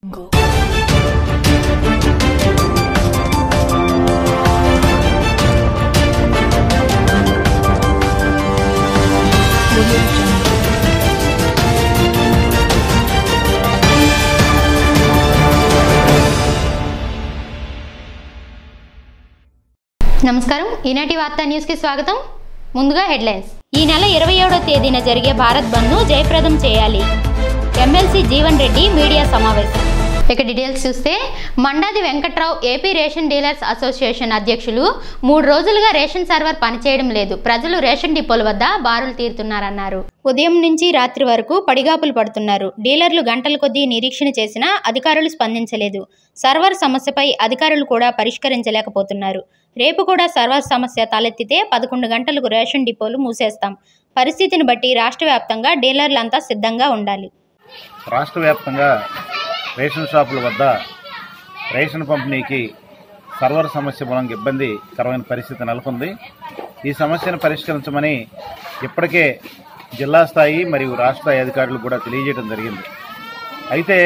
Go. Audio Jungle. నమస్కారం ఈనాటి వార్తా న్యూస్కి స్వాగతం ముందుగా హెడ్లైన్స్ ఈ నెల ఇరవై ఏడో తేదీన జరిగే భారత్ బంద్ను జయప్రదం చేయాలి ఎమ్మెల్సీ జీవన్ రెడ్డి మీడియా సమావేశం ఇక డీటెయిల్స్ చూస్తే Mandadi Venkatrao AP ration dealers association అధ్యక్షులు మూడు రోజులుగా రేషన్ సర్వర్ పనిచేయడం లేదు ప్రజలు రేషన్ డిపోల వద్ద బారులు తీరుతున్నారన్నారు ఉదయం నుంచి రాత్రి వరకు పడిగాపులు పడుతున్నారు డీలర్లు గంటల కొద్దీ నిరీక్షణ చేసినా అధికారులు స్పందించలేదు సర్వర్ సమస్యపై అధికారులు కూడా పరిష్కరించలేకపోతున్నారు రేపు కూడా సర్వర్ సమస్య తలెత్తితే పదకొండు గంటలకు రేషన్ డిపోలు మూసేస్తాం పరిస్థితిని బట్టి రాష్ట్ర వ్యాప్తంగా డీలర్లంతా సిద్ధంగా ఉండాలి రాష్ట్ర వ్యాప్తంగా రేషన్ షాపుల వద్ద రేషన్ పంపిణీకి సర్వర్ సమస్య మూలంగా ఇబ్బందికరమైన పరిస్థితి నెలకొంది ఈ సమస్యను పరిష్కరించమని ఇప్పటికే జిల్లా స్థాయి మరియు రాష్ట్ర స్థాయి అధికారులు కూడా తెలియజేయడం జరిగింది అయితే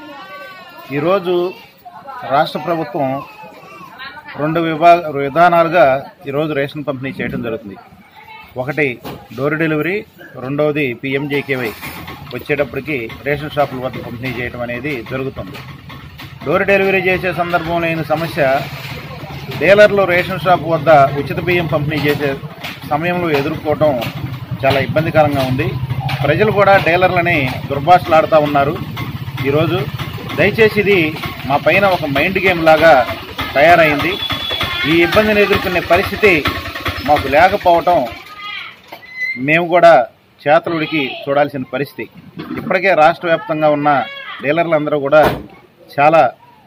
ఈరోజు రాష్ట్ర ప్రభుత్వం రెండు విభాగ విధానాలుగా ఈరోజు రేషన్ పంపిణీ చేయడం జరుగుతుంది ఒకటి డోర్ డెలివరీ రెండవది పిఎంజేకేవై వచ్చేటప్పటికి రేషన్ షాపుల వద్ద పంపిణీ చేయడం అనేది జరుగుతుంది డోర్ డెలివరీ చేసే సందర్భంలో అయిన సమస్య డీలర్లు రేషన్ షాప్ వద్ద ఉచిత బియ్యం పంపిణీ చేసే సమయంలో ఎదుర్కోవడం చాలా ఇబ్బందికరంగా ఉంది ప్రజలు కూడా డీలర్లని దుర్భాషలాడుతూ ఉన్నారు ఈరోజు దయచేసి ఇది మా పైన ఒక మైండ్ గేమ్ లాగా తయారైంది ఈ ఇబ్బందిని ఎదుర్కొనే పరిస్థితి మాకు లేకపోవటం మేము కూడా చేతలుడికి చూడాల్సిన పరిస్థితి ఇప్పటికే రాష్ట్ర వ్యాప్తంగా ఉన్న డీలర్లందరూ కూడా చాలా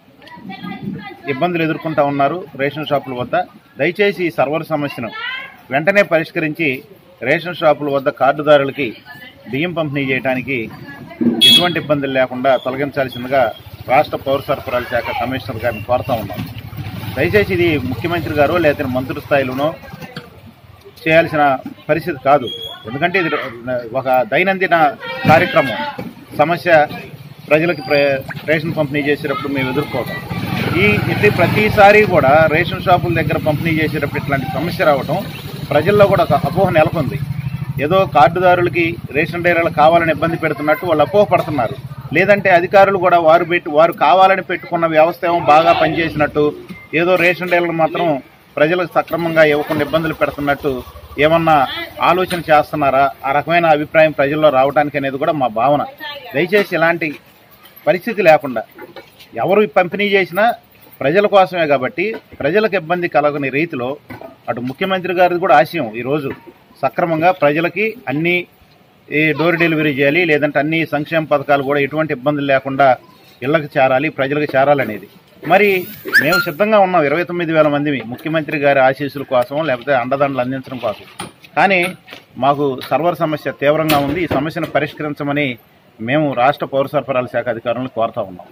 ఇబ్బందులు ఎదుర్కొంటా ఉన్నారు రేషన్ షాపుల వద్ద దయచేసి ఈ సర్వర్ సమస్యను వెంటనే పరిష్కరించి రేషన్ షాపుల వద్ద కార్డుదారులకి బియ్యం పంపిణీ చేయడానికి ఎటువంటి ఇబ్బందులు లేకుండా తొలగించాల్సిందిగా రాష్ట్ర పౌర సరఫరాల శాఖ కమిషనర్ గారిని కోరుతా ఉన్నాం దయచేసి ఇది ముఖ్యమంత్రి గారు లేదా మంత్రి స్థాయిలోనో చేయాల్సిన పరిస్థితి కాదు ఎందుకంటే ఇది ఒక దైనందిన కార్యక్రమం సమస్య ప్రజలకు ప్ర- రేషన్ పంపిణీ చేసేటప్పుడు మేము ఎదుర్కోవడం ఈ ఇది ప్రతిసారి కూడా రేషన్ షాపుల దగ్గర పంపిణీ చేసేటప్పుడు ఇట్లాంటి సమస్య రావడం ప్రజల్లో కూడా ఒక అపోహ నెలకొంది ఏదో కార్డుదారులకి రేషన్ డీలర్లు కావాలని ఇబ్బంది పెడుతున్నట్టు వాళ్ళు అపోహ పడుతున్నారు లేదంటే అధికారులు కూడా వారు పెట్టి వారు కావాలని పెట్టుకున్న వ్యవస్థ ఏమో బాగా పనిచేసినట్టు ఏదో రేషన్ డీలర్లు మాత్రం ప్రజలకు సక్రమంగా ఇవ్వకుండా ఇబ్బందులు పెడుతున్నట్టు ఏమన్నా ఆలోచన చేస్తున్నారా ఆ రకమైన అభిప్రాయం ప్రజల్లో రావడానికి అనేది కూడా మా భావన దయచేసి ఇలాంటి పరిస్థితి లేకుండా ఎవరు పంపిణీ చేసినా ప్రజల కోసమే కాబట్టి ప్రజలకు ఇబ్బంది కలగని రీతిలో అటు ముఖ్యమంత్రి గారిది కూడా ఆశయం ఈరోజు సక్రమంగా ప్రజలకి అన్ని ఈ డోర్ డెలివరీ చేయాలి లేదంటే అన్ని సంక్షేమ పథకాలు కూడా ఎటువంటి ఇబ్బందులు లేకుండా ఇళ్లకు చేరాలి ప్రజలకు చేరాలనేది మరి మేము సిద్ధంగా ఉన్నాం ఇరవై తొమ్మిది వేల మంది ముఖ్యమంత్రి గారి ఆశీస్సుల కోసం లేకపోతే అండదండలు అందించడం కోసం కానీ మాకు సర్వర్ సమస్య తీవ్రంగా ఉంది ఈ సమస్యను పరిష్కరించమని మేము రాష్ట్ర పౌర సరఫరాల శాఖ అధికారులను కోరుతా ఉన్నాం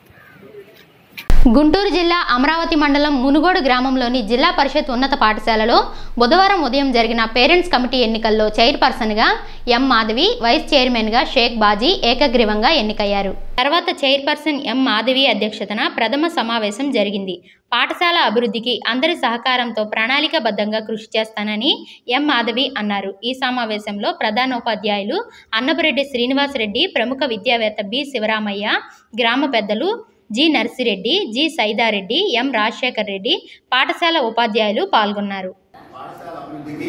గుంటూరు జిల్లా అమరావతి మండలం మునుగోడు గ్రామంలోని జిల్లా పరిషత్ ఉన్నత పాఠశాలలో బుధవారం ఉదయం జరిగిన పేరెంట్స్ కమిటీ ఎన్నికల్లో చైర్పర్సన్గా ఎం మాధవి వైస్ చైర్మన్గా షేక్ బాజీ ఏకగ్రీవంగా ఎన్నికయ్యారు తర్వాత చైర్పర్సన్ ఎం మాధవి అధ్యక్షతన ప్రథమ సమావేశం జరిగింది పాఠశాల అభివృద్ధికి అందరి సహకారంతో ప్రణాళికాబద్ధంగా కృషి చేస్తానని ఎం మాధవి అన్నారు ఈ సమావేశంలో ప్రధానోపాధ్యాయులు అన్నపరెడ్డి శ్రీనివాసరెడ్డి ప్రముఖ విద్యావేత్త బి శివరామయ్య గ్రామ పెద్దలు G Narsireddy G Saidareddy M Rajasekhar Reddy పాఠశాల ఉపాధ్యాయులు పాల్గొన్నారు పాఠశాల అభివృద్ధికి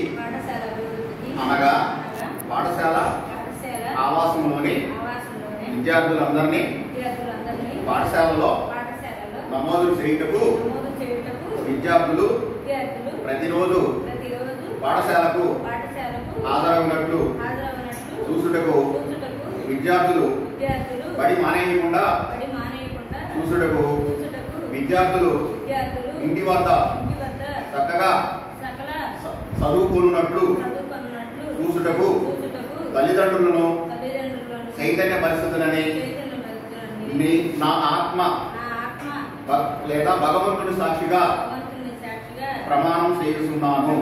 అనగా పాఠశాల ఆవాసంలోని విద్యార్థులందరినీ పాఠశాలలో నమోదు చేయుటకు విద్యార్థులు ప్రతిరోజు పాఠశాలకు హాజరవునట్లు చూసుటకు విద్యార్థులు బడి మానేయకుండా చూసుటకు విద్యార్థులు ఇంటి వద్ద చక్కగా చ- చదువుకున్నట్లు చూసుటకు తల్లిదండ్రులను చైతన్య పరిస్థితులని నీ- నా ఆత్మ భ- లేదా భగవంతుడి సాక్షిగా ప్రమాణం చేస్తున్నాను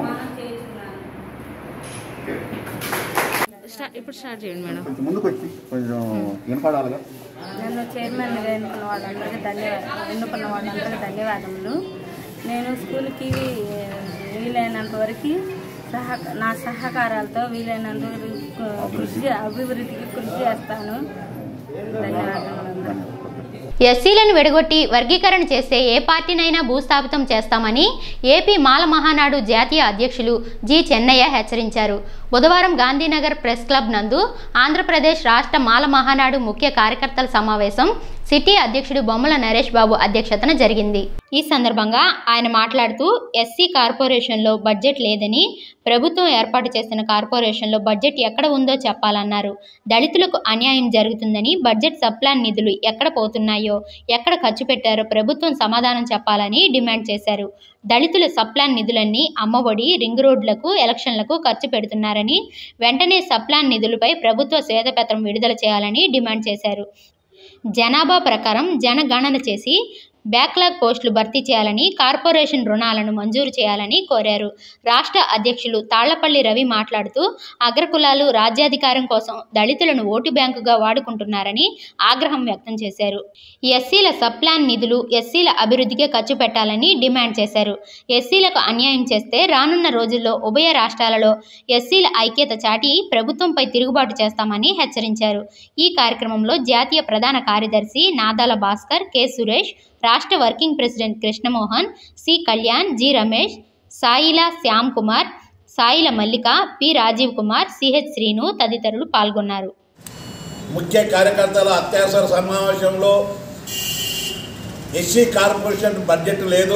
స్టార్ట్ ఇప్పుడు స్టార్ట్ చేయండి మేడం కొంచెం ముందుకు వచ్చి కొంచెం వినపడాలిగా నన్ను చైర్మన్గా ఎన్నుకున్న వాళ్ళందరికీ ధన్యవాదాలు ఎన్నుకున్న వాళ్ళందరికీ ధన్యవాదములు నేను స్కూల్కి వీలైనంత వరకు సహ నా సహకారాలతో వీలైనంత వరకు కృషి అభివృద్ధికి కృషి చేస్తాను ధన్యవాదాలు అందరికీ. ఎస్సీలను విడగొట్టి వర్గీకరణ చేస్తే ఏ పార్టీనైనా భూస్థాపితం చేస్తామని ఏపీ మాల మహానాడు జాతీయ అధ్యక్షులు జి చెన్నయ్య హెచ్చరించారు బుధవారం గాంధీనగర్ ప్రెస్ క్లబ్ నందు ఆంధ్రప్రదేశ్ రాష్ట్ర మాల మహానాడు ముఖ్య కార్యకర్తల సమావేశం సిటీ అధ్యక్షుడు బొమ్మల నరేష్ బాబు అధ్యక్షతన జరిగింది ఈ సందర్భంగా ఆయన మాట్లాడుతూ ఎస్సీ కార్పొరేషన్లో బడ్జెట్ లేదని ప్రభుత్వం ఏర్పాటు చేసిన కార్పొరేషన్లో బడ్జెట్ ఎక్కడ ఉందో చెప్పాలన్నారు దళితులకు అన్యాయం జరుగుతుందని బడ్జెట్ సప్లాన్ నిధులు ఎక్కడ పోతున్నాయో ఎక్కడ ఖర్చు పెట్టారో ప్రభుత్వం సమాధానం చెప్పాలని డిమాండ్ చేశారు దళితుల సప్లాన్ నిధులన్నీ అమ్మఒడి రింగ్ రోడ్లకు ఎలక్షన్లకు ఖర్చు పెడుతున్నారని వెంటనే సప్లాన్ నిధులపై ప్రభుత్వ శ్వేతపత్రం విడుదల చేయాలని డిమాండ్ చేశారు జనాభా ప్రకారం జనగణన చేసి బ్యాక్లాగ్ పోస్టులు భర్తీ చేయాలని కార్పొరేషన్ రుణాలను మంజూరు చేయాలని కోరారు రాష్ట్ర అధ్యక్షులు తాళ్లపల్లి రవి మాట్లాడుతూ అగ్రకులాలు రాజ్యాధికారం కోసం దళితులను ఓటు బ్యాంకుగా వాడుకుంటున్నారని ఆగ్రహం వ్యక్తం చేశారు ఎస్సీల సప్లాన్ నిధులు ఎస్సీల అభివృద్ధికే ఖర్చు పెట్టాలని డిమాండ్ చేశారు ఎస్సీలకు అన్యాయం చేస్తే రానున్న రోజుల్లో ఉభయ రాష్ట్రాలలో ఎస్సీల ఐక్యత చాటి ప్రభుత్వంపై తిరుగుబాటు చేస్తామని హెచ్చరించారు ఈ కార్యక్రమంలో జాతీయ ప్రధాన కార్యదర్శి నాదాల భాస్కర్ కె సురేష్ రాష్ట్ర working president Krishnamohan C Kalyan G Ramesh Saila Shyam Kumar Saila Mallika P Rajiv Kumar CH Srinu తదితరులు పాల్గొన్నారు ముఖ్య కార్యకర్తల అత్యవసర సమావేశంలో ఎస్సీ కార్పొరేషన్ బడ్జెట్ లేదు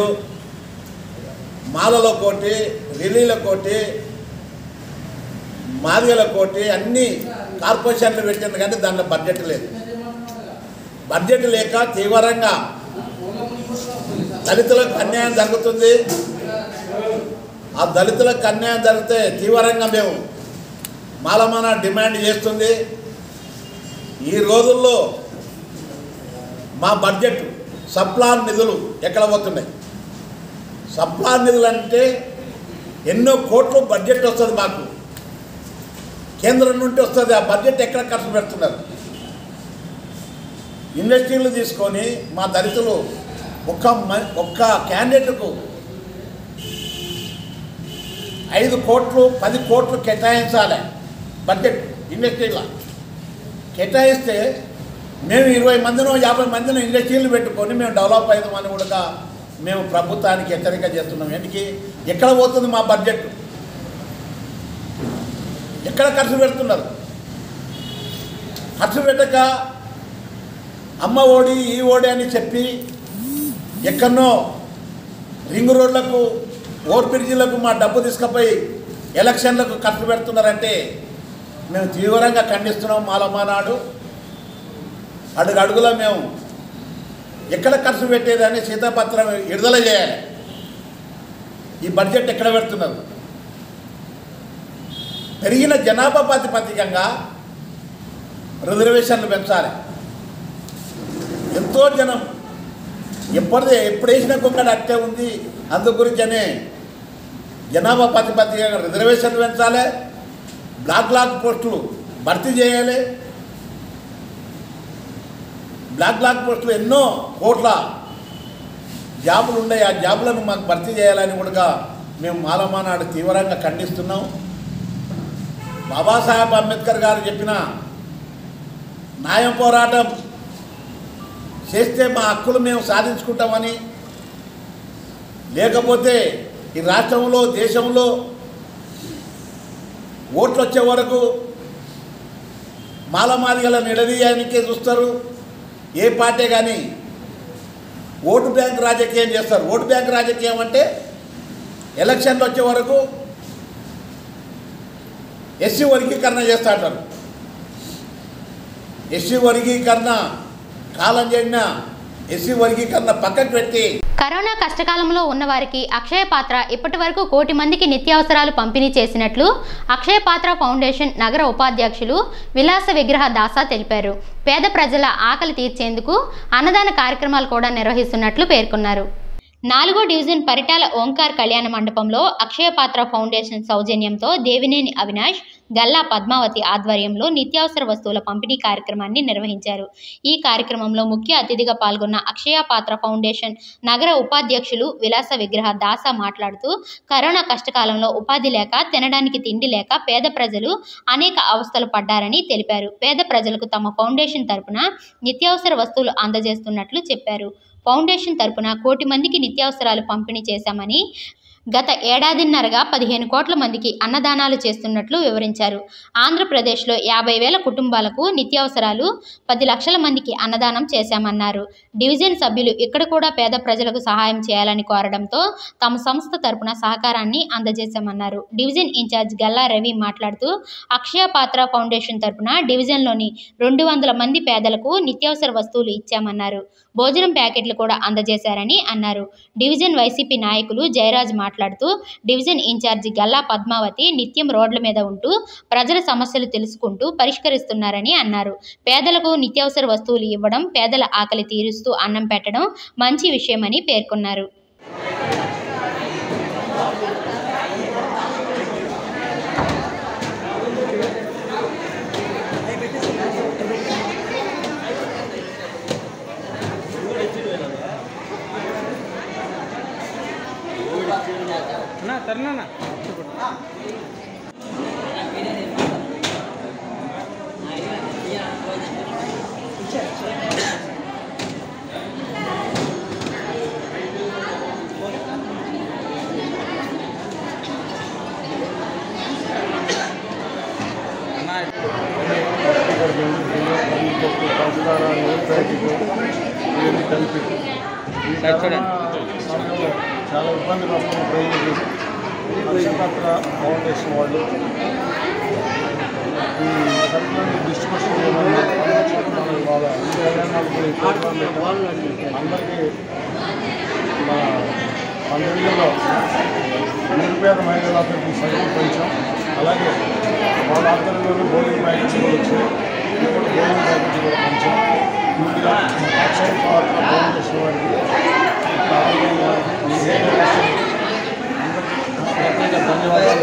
మాలలో కోటి రిలీల కోటి మాదిగల కోటి అన్ని కార్పొరేషన్లు పెట్టింది కానీ దాంట్లో బడ్జెట్ లేదు బడ్జెట్ లేక తీవ్రంగా దళితులకు అన్యాయం జరుగుతుంది ఆ దళితులకు అన్యాయం జరిగితే తీవ్రంగా మేము మాలమాన డిమాండ్ చేస్తుంది ఈ రోజుల్లో మా బడ్జెట్ సప్లాన్ నిధులు ఎక్కడ పోతున్నాయి సప్లాన్ నిధులు అంటే ఎన్నో కోట్లు బడ్జెట్ వస్తుంది మాకు కేంద్రం నుండి వస్తుంది ఆ బడ్జెట్ ఎక్కడ ఖర్చు పెడుతున్నారు ఇండస్ట్రీలు తీసుకొని మా దళితులు ఒక్క మ- ఒక్క క్యాండిడేట్కు ఐదు కోట్లు పది కోట్లు కేటాయించాలి బడ్జెట్ ఇండస్ట్రీలో కేటాయిస్తే మేము ఇరవై మందినో యాభై మందినో ఇండస్ట్రీలు పెట్టుకొని మేము డెవలప్ అవుతామని కూడా మేము ప్రభుత్వానికి హెచ్చరిక చేస్తున్నాం ఎందుకు ఎక్కడ పోతుంది మా బడ్జెట్ ఎక్కడ ఖర్చు పెడుతున్నారు ఖర్చు పెట్టక అమ్మ ఓడి ఈ ఓడి అని చెప్పి ఎక్కడనో రింగ్ రోడ్లకు ఓవర్ బ్రిడ్జిలకు మా డబ్బు తీసుకుపోయి ఎలక్షన్లకు ఖర్చు పెడుతున్నారంటే మేము తీవ్రంగా ఖండిస్తున్నాం మాలమానాడు అడుగు అడుగులో మేము ఎక్కడ ఖర్చు పెట్టేదని సీతాపత్రం విడుదల చేయాలి ఈ బడ్జెట్ ఎక్కడ పెడుతున్నారు పెరిగిన జనాభా ప్రాతిపదికంగా రిజర్వేషన్లు పెంచాలి ఎంతో జనం ఎప్పటిదే ఎప్పుడు వేసిన కుక్కడు అట్టే ఉంది అందు గురించనే జనాభా ప్రాతిపదికంగా రిజర్వేషన్లు పెంచాలి బ్లాక్ బ్లాక్ పోస్టులు భర్తీ చేయాలి బ్లాక్ బ్లాక్ పోస్టులు ఎన్నో కోట్ల జాబులు ఉన్నాయి ఆ జాబులను మాకు భర్తీ చేయాలని కూడా మేము మాలమానాడు తీవ్రంగా ఖండిస్తున్నాం బాబాసాహెబ్ అంబేద్కర్ గారు చెప్పిన న్యాయం పోరాటం చేస్తే మా హక్కులు మేము సాధించుకుంటామని లేకపోతే ఈ రాష్ట్రంలో దేశంలో ఓట్లు వచ్చే వరకు మాలమాదిగల నిలదీయానికే చూస్తారు ఏ పార్టీ కానీ ఓటు బ్యాంక్ రాజకీయం చేస్తారు ఓటు బ్యాంక్ రాజకీయం అంటే ఎలక్షన్లు వచ్చే వరకు ఎస్సీ వర్గీకరణ చేస్తా అంటారు ఎస్సీ వర్గీకరణ కాలం చెడిన ఎస్సీ వర్గీకరణ పక్కకు పెట్టి కరోనా కష్టకాలంలో ఉన్నవారికి అక్షయ పాత్ర ఇప్పటి వరకు కోటి మందికి నిత్యావసరాలు పంపిణీ చేసినట్లు అక్షయ పాత్ర ఫౌండేషన్ నగర ఉపాధ్యక్షులు విలాస విగ్రహ దాసా తెలిపారు పేద ప్రజల ఆకలి తీర్చేందుకు అన్నదాన కార్యక్రమాలు కూడా నిర్వహిస్తున్నట్లు పేర్కొన్నారు నాలుగో డివిజన్ పరిటాల ఓంకార్ కళ్యాణ మండపంలో అక్షయ పాత్ర ఫౌండేషన్ సౌజన్యంతో దేవినేని అవినాష్ గల్లా పద్మావతి ఆధ్వర్యంలో నిత్యావసర వస్తువుల పంపిణీ కార్యక్రమాన్ని నిర్వహించారు ఈ కార్యక్రమంలో ముఖ్య అతిథిగా పాల్గొన్న అక్షయ పాత్ర ఫౌండేషన్ నగర ఉపాధ్యక్షులు విలాస విగ్రహ దాస మాట్లాడుతూ కరోనా కష్టకాలంలో ఉపాధి లేక తినడానికి తిండి లేక పేద ప్రజలు అనేక అవస్థలు పడ్డారని తెలిపారు పేద ప్రజలకు తమ ఫౌండేషన్ తరపున నిత్యావసర వస్తువులు అందజేస్తున్నట్లు చెప్పారు ఫౌండేషన్ తరపున కోటి మందికి నిత్యావసరాలు పంపిణీ చేశామని గత ఏడాదిన్నరగా పదిహేను కోట్ల మందికి అన్నదానాలు చేస్తున్నట్లు వివరించారు ఆంధ్రప్రదేశ్లో యాభై వేల కుటుంబాలకు నిత్యావసరాలు పది లక్షల మందికి అన్నదానం చేశామన్నారు డివిజన్ సభ్యులు ఇక్కడ కూడా పేద ప్రజలకు సహాయం చేయాలని కోరడంతో తమ సంస్థ తరపున సహకారాన్ని అందజేశామన్నారు డివిజన్ ఇన్ఛార్జ్ గల్లా రవి మాట్లాడుతూ అక్షయ పాత్ర ఫౌండేషన్ తరపున డివిజన్లోని రెండు వందల మంది పేదలకు నిత్యావసర వస్తువులు ఇచ్చామన్నారు భోజనం ప్యాకెట్లు కూడా అందజేశారని అన్నారు డివిజన్ వైసీపీ నాయకులు జయరాజ్ మాట్లాడుతూ డివిజన్ ఇన్ఛార్జి గల్లా పద్మావతి నిత్యం రోడ్ల మీద ఉంటూ ప్రజల సమస్యలు తెలుసుకుంటూ పరిష్కరిస్తున్నారని అన్నారు పేదలకు నిత్యావసర వస్తువులు ఇవ్వడం పేదల ఆకలి తీరుస్తూ అన్నం పెట్టడం మంచి విషయమని పేర్కొన్నారు సమయంలో చాలా ఇబ్బందులు వస్తున్న ప్రజలకి అక్షయపాత్ర ఫౌండేషన్ వాళ్ళు ఈ సరుకులని డిస్ట్రిబ్యూషన్ చేయమని వాళ్ళ కళ్యాణాలు కూడా ఈ ప్రోగ్రాం పెట్టాం అందరికీ మన పంతొమ్మిదిలో నిరుపేద మహిళలందరికీ సరుకులు పెంచాం అలాగే వాళ్ళ ఆధ్వర్యంలోనే భోజన ప్యాకెట్స్ కూడా వచ్చాయి ఇప్పుడు భోజన ప్యాకెట్స్ కూడా పెంచాం ముందుగా అక్షయ పాత్ర ఫౌండేషన్ వారికి కావాలి వారికి ఈ రేడియో స్టేషన్ అందరికీ ప్రత్యేక ధన్యవాదాలు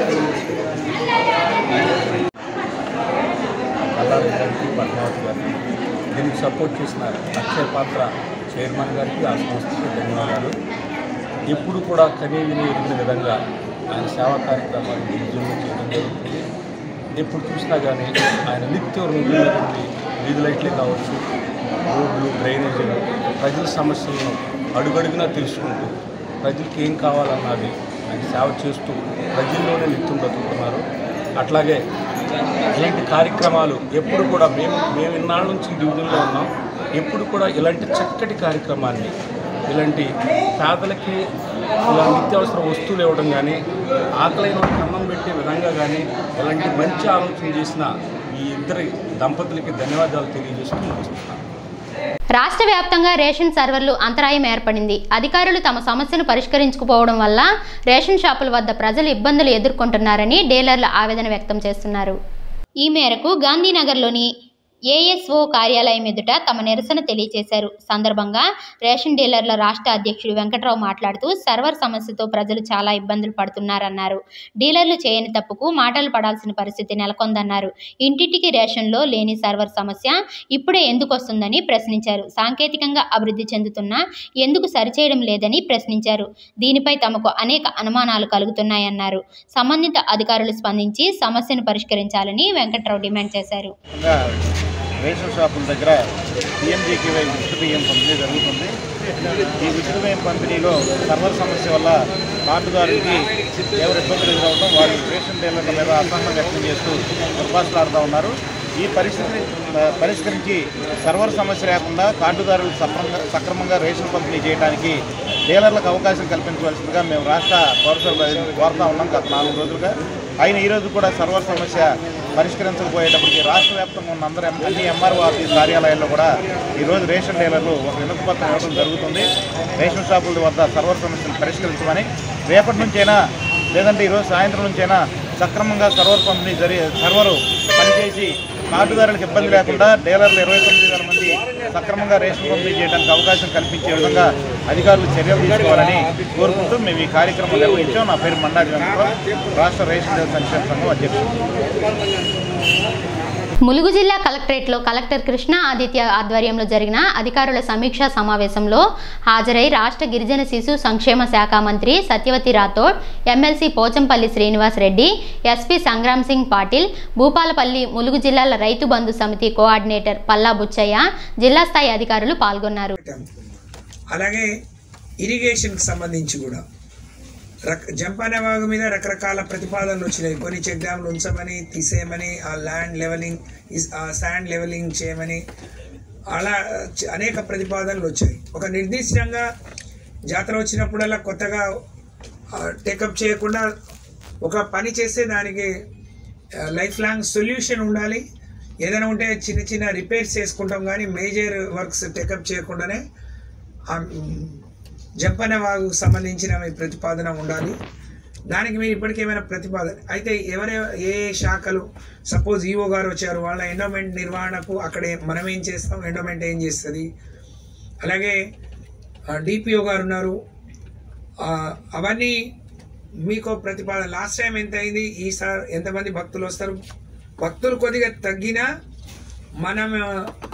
అల్లారి గారికి పద్మావతి గారికి దీనికి సపోర్ట్ చేసిన అక్షయ పాత్ర చైర్మన్ గారికి ఆ సంస్థకి ధన్యవాదాలు ఎప్పుడు కూడా కనీ విని ఎరిగిన విధంగా ఆయన సేవా కార్యక్రమాలు డివిజన్లో చేయడం జరుగుతుంది ఎప్పుడు చూసినా కానీ ఆయన నిత్యం రోడ్ల మీద ఉండి వీధి లైట్లే కావచ్చు రోడ్లు డ్రైనేజీలు ప్రజల సమస్యలను అడుగడుగునా తెలుసుకుంటూ ప్రజలకి ఏం కావాలన్నది ఆయన సేవ చేస్తూ ప్రజల్లోనే నిత్యం బ్రతుకుతున్నారు అట్లాగే ఇలాంటి కార్యక్రమాలు ఎప్పుడు కూడా మేము మేము ఇన్నాళ్ళ నుంచి ఈ డివిజన్లో ఉన్నాం ఎప్పుడు కూడా ఇలాంటి చక్కటి కార్యక్రమాన్ని ఇలాంటి పేదలకి ఇలా నిత్యావసర వస్తువులు ఇవ్వడం కానీ ఆకలైన వాళ్ళకి అన్నం పెట్టే విధంగా కానీ ఇలాంటి మంచి ఆలోచన చేసిన ఈ ఇద్దరి దంపతులకి ధన్యవాదాలు తెలియజేస్తూ ముగిస్తున్నాను రాష్ట్ర వ్యాప్తంగా రేషన్ సర్వర్లు అంతరాయం ఏర్పడింది అధికారులు తమ సమస్యను పరిష్కరించుకుపోవడం వల్ల రేషన్ షాపుల వద్ద ప్రజలు ఇబ్బందులు ఎదుర్కొంటున్నారని డీలర్లు ఆవేదన వ్యక్తం చేస్తున్నారు ఈ మేరకు గాంధీనగర్లోని ఏఎస్ఓ కార్యాలయం ఎదుట తమ నిరసన తెలియజేశారు సందర్భంగా రేషన్ డీలర్ల రాష్ట్ర అధ్యక్షుడు వెంకట్రావు మాట్లాడుతూ సర్వర్ సమస్యతో ప్రజలు చాలా ఇబ్బందులు పడుతున్నారన్నారు డీలర్లు చేయని తప్పుకు మాటలు పడాల్సిన పరిస్థితి నెలకొందన్నారు ఇంటింటికి రేషన్లో లేని సర్వర్ సమస్య ఇప్పుడే ఎందుకు వస్తుందని ప్రశ్నించారు సాంకేతికంగా అభివృద్ధి చెందుతున్నా ఎందుకు సరిచేయడం లేదని ప్రశ్నించారు దీనిపై తమకు అనేక అనుమానాలు కలుగుతున్నాయన్నారు సంబంధిత అధికారులు స్పందించి సమస్యను పరిష్కరించాలని వెంకట్రావు డిమాండ్ చేశారు ఇంకా రేషన్ షాపుల దగ్గర పిఎంజీకేవై ఉచిత బియ్యం పంపిణీ జరుగుతుంది ఈ ఉచిత బియ్యం పంపిణీలో సర్వర్ సమస్య వల్ల కార్డుదారులకి ఎవరు ఇబ్బందులు ఎదురవడం వారి రేషన్ డీలర్ల మీద అసహనం వ్యక్తం చేస్తూ దుర్భాషలాడుతూ ఉన్నారు ఈ పరిస్థితిని ఆ, పరిష్కరించి సర్వర్ సమస్య లేకుండా కార్డుదారులు సక్రమంగా సక్రమంగా రేషన్ పంపిణీ చేయడానికి డీలర్లకు అవకాశం కల్పించవలసిందిగా మేము రాష్ట్ర పౌరసభ కోరుతా ఉన్నాం గత నాలుగు రోజులుగా అయిన ఈ రోజు కూడా సర్వర్ సమస్య పరిష్కరించకపోయేటప్పటికి రాష్ట్ర వ్యాప్తంగా ఉన్న అందరూ ఎం- అన్ని ఎంఆర్ఓ ఆఫీస్ కార్యాలయాల్లో కూడా ఈరోజు రేషన్ డీలర్లు ఒక వినతిపత్రం ఇవ్వడం జరుగుతుంది రేషన్ షాపుల వద్ద సర్వర్ సమస్యను పరిష్కరించమని రేపటి నుంచైనా లేదంటే ఈరోజు సాయంత్రం నుంచైనా సక్రమంగా సర్వర్ పంపిణీ జరిగే సర్వరు పనిచేసి కార్డుదారులకు ఇబ్బంది లేకుండా డీలర్లు ఇరవై తొమ్మిది వేల మంది సక్రమంగా రేషన్ పంపిణీ చేయడానికి అవకాశం కల్పించే విధంగా అధికారులు చర్యలు తీసుకోవాలని కోరుకుంటూ మేము ఈ కార్యక్రమం నిర్వహించాం నా పేరు మండాది వెంకటరావు రాష్ట్ర రేషన్ డీలర్ సంక్షేమ సంఘం అధ్యక్షుడు ములుగు జిల్లా కలెక్టరేట్లో కలెక్టర్ కృష్ణ ఆదిత్య ఆధ్వర్యంలో జరిగిన అధికారుల సమీక్షా సమావేశంలో హాజరై రాష్ట్ర గిరిజన శిశు సంక్షేమ శాఖ మంత్రి సత్యవతి రాథోడ్ ఎమ్మెల్సీ పోచంపల్లి శ్రీనివాస్ రెడ్డి ఎస్పీ సంగ్రామ్ సింగ్ పాటిల్ భూపాలపల్లి ములుగు జిల్లాల రైతు బంధు సమితి కోఆర్డినేటర్ పల్లా బుచ్చయ్య జిల్లా స్థాయి అధికారులు పాల్గొన్నారు అలాగే ఇరిగేషన్కి సంబంధించి కూడా రక జంపాన వాగు మీద రకరకాల ప్రతిపాదనలు వచ్చినాయి కొన్ని చెక్ డ్యామ్లు ఉంచమని తీసేయమని ఆ ల్యాండ్ లెవెలింగ్ ఇస్- ఆ శాండ్ లెవెలింగ్ చేయమని అలా చ- అనేక ప్రతిపాదనలు వచ్చాయి ఒక నిర్దిష్టంగా జాతర వచ్చినప్పుడల్లా కొత్తగా టేకప్ చేయకుండా ఒక పని చేస్తే దానికి లైఫ్ లాంగ్ సొల్యూషన్ ఉండాలి ఏదైనా ఉంటే చిన్న చిన్న రిపేర్స్ చేసుకుంటాం కానీ మేజర్ వర్క్స్ టేకప్ చేయకుండానే ఆ, మ్, జంపన వాగుకు సంబంధించిన మీ ప్రతిపాదన ఉండాలి దానికి మీరు ఇప్పటికే ఏమైనా ప్రతిపాదన అయితే ఎవరే ఏ ఏ శాఖలు సపోజ్ ఈఓ గారు వచ్చారు వాళ్ళ ఎండోమెంట్ నిర్వహణకు అక్కడే మనం ఏం చేస్తాం ఎండోమెంట్ ఏం చేస్తుంది అలాగే డిపిఓ గారు ఉన్నారు ఆ, అవన్నీ మీకు ప్రతిపాదన లాస్ట్ టైం ఎంత అయింది ఈసారి ఎంతమంది భక్తులు వస్తారు భక్తులు కొద్దిగా తగ్గినా మనం ఆ,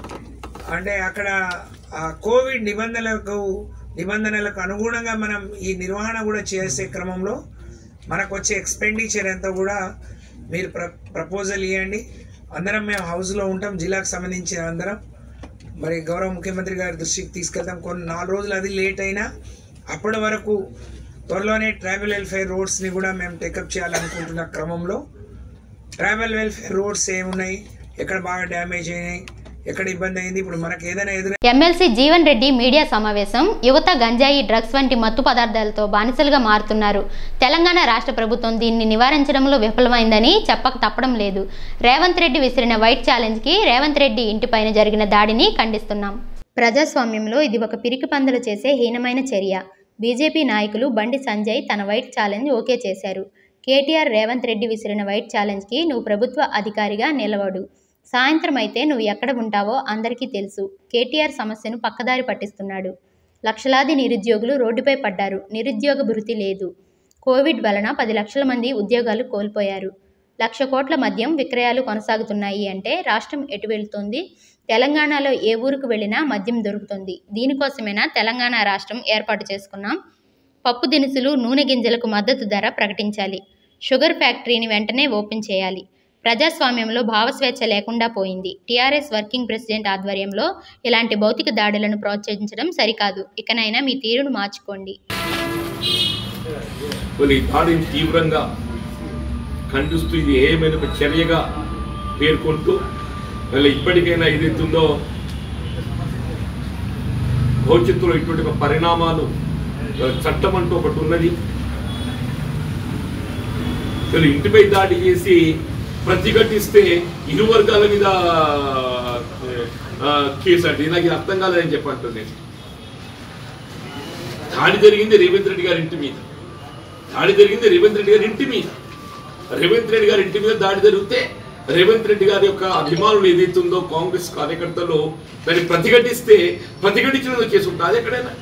అంటే అక్కడ ఆ కోవిడ్ నిబంధనలకు నిబంధనలకు అనుగుణంగా మనం ఈ నిర్వహణ కూడా చేసే క్రమంలో మనకు వచ్చే ఎక్స్పెండిచర్ ఎంత కూడా మీరు ప్ర ప్రపోజల్ ఇవ్వండి అందరం మేము హౌస్లో ఉంటాం జిల్లాకు సంబంధించిన అందరం మరి గౌరవ ముఖ్యమంత్రి గారి దృష్టికి తీసుకెళ్తాం కొన్ని నాలుగు రోజులు అది లేట్ అయినా అప్పటి వరకు త్వరలోనే ట్రైబల్ వెల్ఫేర్ రోడ్స్ని కూడా మేము టేకప్ చేయాలనుకుంటున్న క్రమంలో ట్రైబల్ వెల్ఫేర్ రోడ్స్ ఏమున్నాయి ఎక్కడ బాగా డ్యామేజ్ అయినాయి ఎక్కడ ఇబ్బంది అయింది ఇప్పుడు మనకు ఏదైనా ఎదురు ఎమ్మెల్సీ జీవన్ రెడ్డి మీడియా సమావేశం యువత గంజాయి డ్రగ్స్ వంటి మత్తు పదార్థాలతో బానిసలుగా మారుతున్నారు తెలంగాణ రాష్ట్ర ప్రభుత్వం దీన్ని నివారించడంలో విఫలమైందని చెప్పక తప్పడం లేదు రేవంత్ రెడ్డి విసిరిన వైట్ ఛాలెంజ్కి రేవంత్ రెడ్డి ఇంటిపైన జరిగిన దాడిని ఖండిస్తున్నాం ప్రజాస్వామ్యంలో ఇది ఒక పిరికి పందులు చేసే హీనమైన చర్య బీజేపీ నాయకులు బండి సంజయ్ తన వైట్ ఛాలెంజ్ ఓకే చేశారు కేటీఆర్ రేవంత్ రెడ్డి విసిరిన వైట్ ఛాలెంజ్కి నువ్వు ప్రభుత్వ అధికారిగా నిలవడు సాయంత్రం అయితే నువ్వు ఎక్కడ ఉంటావో అందరికీ తెలుసు కేటీఆర్ సమస్యను పక్కదారి పట్టిస్తున్నాడు లక్షలాది నిరుద్యోగులు రోడ్డుపై పడ్డారు నిరుద్యోగ భృతి లేదు కోవిడ్ వలన పది లక్షల మంది ఉద్యోగాలు కోల్పోయారు లక్ష కోట్ల మద్యం విక్రయాలు కొనసాగుతున్నాయి అంటే రాష్ట్రం ఎటు వెళ్తోంది తెలంగాణలో ఏ ఊరికి వెళ్ళినా మద్యం దొరుకుతుంది దీనికోసమైనా తెలంగాణ రాష్ట్రం ఏర్పాటు చేసుకున్నాం పప్పు దినుసులు నూనె గింజలకు మద్దతు ధర ప్రకటించాలి షుగర్ ఫ్యాక్టరీని వెంటనే ఓపెన్ చేయాలి ప్రజాస్వామ్యంలో భావస్వేచ్ఛ లేకుండా పోయింది టీఆర్ఎస్ వర్కింగ్ ప్రెసిడెంట్ ఆధ్వర్యంలో ఇలాంటి భౌతిక దాడులను ప్రోత్సహించడం సరికాదు ఇకనైనా మీ తీరును మార్చుకోండి వాళ్ళు ఈ దాడిని తీవ్రంగా ఖండిస్తూ ఇది ఏమైనా ఒక చర్యగా పేర్కొంటూ వాళ్ళు ఇప్పటికైనా ఏదైతుందో భవిష్యత్తులో ఇటువంటి ఒక పరిణామాలు ఆ, చట్టం అంటూ ఒకటి ఉన్నది వీళ్ళు ఇంటిపై దాడి చేసి ప్రతిఘటిస్తే ఇరు వర్గాల మీద ఆ, కేసు అంటే నాకు ఇది అర్థం కాలేదని చెప్పంటుంది నేను దాడి జరిగింది రేవంత్ రెడ్డి గారి ఇంటి మీద దాడి జరిగింది రేవంత్ రెడ్డి గారి ఇంటి మీద రేవంత్ రెడ్డి గారి ఇంటి మీద దాడి జరిగితే రేవంత్ రెడ్డి గారి యొక్క అభిమానులు ఏదైతుందో కాంగ్రెస్ కార్యకర్తలు దాన్ని ప్రతిఘటిస్తే ప్రతిఘటించిన కేసు ఉంటుంది ఎక్కడైనా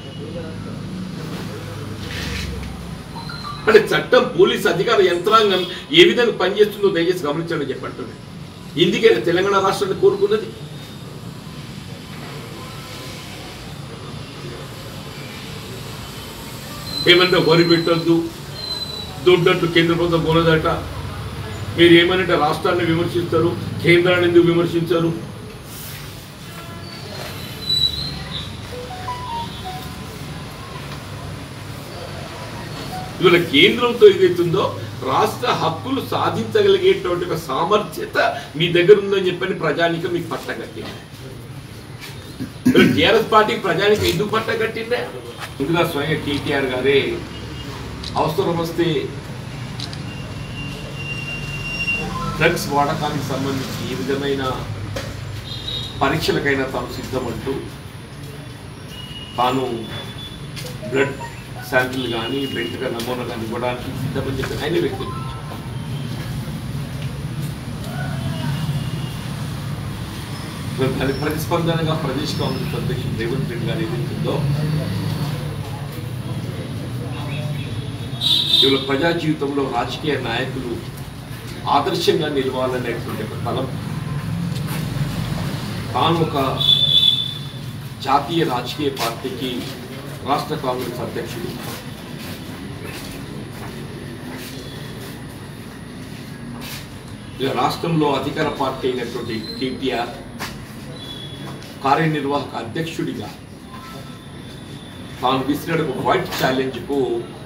అంటే చట్టం పోలీస్ అధికార యంత్రాంగం ఏ విధంగా పనిచేస్తుందో దయచేసి గమనించండి చెప్పండి ఇందుకైనా తెలంగాణ రాష్ట్రాన్ని కోరుకున్నది ఏమంటే వరి పెట్టొద్దు దొడ్డట్టు కేంద్ర ప్రభుత్వం కొనదట మీరు ఏమనంటే రాష్ట్రాన్ని విమర్శిస్తారు కేంద్రాన్ని ఎందుకు విమర్శించరు ఇవాళ కేంద్రంతో ఏదైతుందో రాష్ట్ర హక్కులు సాధించగలిగేటువంటి ఒక సామర్థ్యత మీ దగ్గర ఉందని చెప్పని ప్రజానికం మీకు పట్టగట్టింది టీఆర్ఎస్ పార్టీ ప్రజానికి ఎందుకు పట్టగట్టిందే ముందుగా స్వయంగా కేటీఆర్ గారే అవసరం వస్తే డ్రగ్స్ వాడకానికి సంబంధించి ఏ విధమైన పరీక్షలకైనా తాను సిద్ధమంటూ తాను బ్లడ్ శాంపిల్ కానీ బెల్ట్గా నమూనా కానీ ఇవ్వడానికి సిద్ధమని చెప్పి ఆయన వ్యక్తి మరి దాని ప్రతిస్పందనగా ప్రదేశ్ కాంగ్రెస్ అధ్యక్షుడు రేవంత్ రెడ్డి గారు ఏదైతుందో ఇవాళ ప్రజా జీవితంలో రాజకీయ నాయకులు ఆదర్శంగా నిలవాలనేటువంటి ఒక తలం తాను ఒక జాతీయ రాజకీయ పార్టీకి రాష్ట్ర కాంగ్రెస్ అధ్యక్షుడు ఇక రాష్ట్రంలో అధికార పార్టీ అయినటువంటి కేటీఆర్ కార్యనిర్వాహక అధ్యక్షుడిగా తాను విసిరిన ఒక వైట్ ఛాలెంజ్కు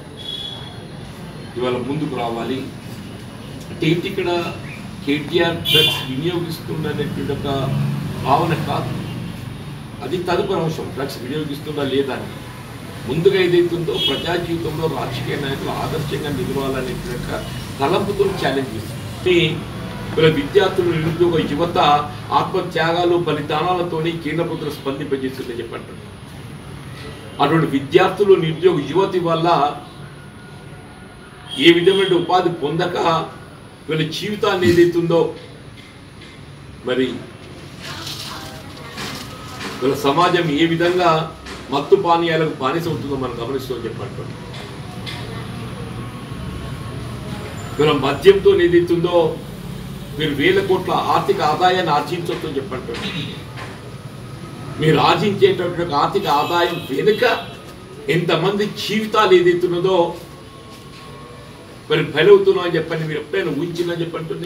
ఇవాళ ముందుకు రావాలి అంటే ఏంటి ఇక్కడ కేటీఆర్ డ్రగ్స్ వినియోగిస్తుందనేటువంటి ఒక భావన కాదు అది తదుపరి అంశం డ్రగ్స్ వినియోగిస్తుందా లేదా అని ముందుగా ఏదైతుందో ప్రజా జీవితంలో రాజకీయ నాయకులు ఆదర్శంగా నిలవాలనేటువంటి ఒక తలంపుతో ఛాలెంజ్ చేస్తుంది వీళ్ళ విద్యార్థులు నిరుద్యోగ యువత ఆత్మత్యాగాలు బలిదానాలతోని కేంద్ర ప్రభుత్వం స్పందింపజేస్తుందని చెప్పంటారు అటువంటి విద్యార్థులు నిరుద్యోగ యువతి వల్ల ఏ విధమైన ఉపాధి పొందక వీళ్ళ జీవితాన్ని ఏదైతుందో మరి వీళ్ళ సమాజం ఏ విధంగా మత్తు పానీయాలకు బానిస అవుతుందో మనం గమనిస్తూ చెప్పండి వీళ్ళ మద్యంతో ఏదైతుందో మీరు వేల కోట్ల ఆర్థిక ఆదాయాన్ని ఆర్జించవచ్చని చెప్పండి మీరు ఆర్జించేటటువంటి ఒక ఆర్థిక ఆదాయం వెనుక ఎంతమంది జీవితాలు ఏదైతున్నదో మరి బలవుతున్నాం అని చెప్పండి మీరు ఎప్పుడైనా ఊహించిందని చెప్పండి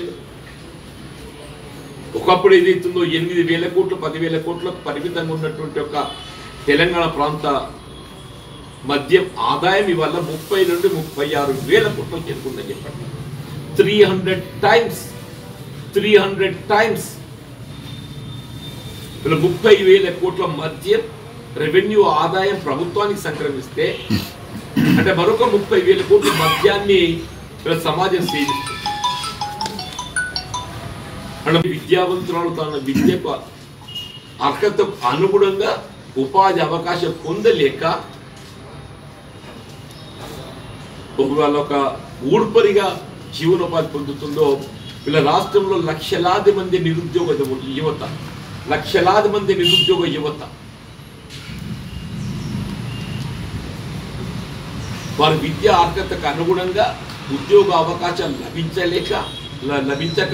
ఒకప్పుడు ఏదైతుందో ఎనిమిది వేల కోట్లు పదివేల కోట్లకు పరిమితంగా ఉన్నటువంటి ఒక తెలంగాణ ప్రాంత మద్యం ఆదాయం ఇవాళ ముప్పై నుండి ముప్పై ఆరు వేల కోట్లకు చేరుకుందని చెప్పండి three hundred times three hundred times ఇలా ముప్పై వేల కోట్ల మద్యం రెవెన్యూ ఆదాయం ప్రభుత్వానికి సంక్రమిస్తే అంటే మరొక ముప్పై వేల కోట్ల మద్యాన్ని ఇలా సమాజం సేవిస్తుంది అంటే విద్యావంతురాలు తన విద్యకు అర్హతకు అనుగుణంగా ఉపాధి అవకాశం పొందలేక ఒకవేళ ఒక ఊడ్పరిగా జీవనోపాధి పొందుతుందో ఇలా రాష్ట్రంలో లక్షలాది మంది నిరుద్యోగ యువత లక్షలాది మంది నిరుద్యోగ యువత వారి విద్యా అర్హతకు అనుగుణంగా ఉద్యోగ అవకాశాలు లభించలేక ల- లభించక